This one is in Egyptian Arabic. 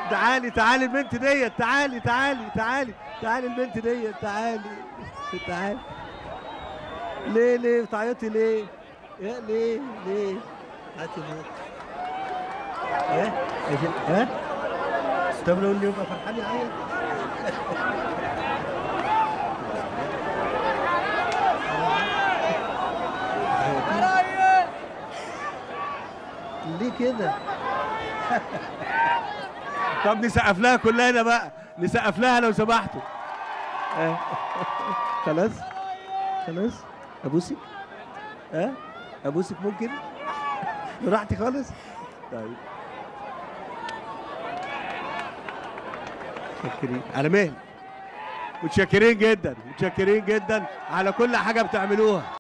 تعالي تعالي البنت ديت تعالي تعالي تعالي تعالي البنت ديت تعالي تعالي ليه ليه بتعيطي ليه؟ يا ليه ليه؟ هاتي ليه؟ ها؟ ها؟ طب لو اللي يبقى فرحان يعيط ليه كده؟ طب نسقف لها كلنا بقى نسقف لها لو سمحتوا آه. خلاص خلاص ابوسك ها ابوسك ممكن براحتي خالص طيب متشكرين على مهل متشكرين جدا متشكرين جدا على كل حاجه بتعملوها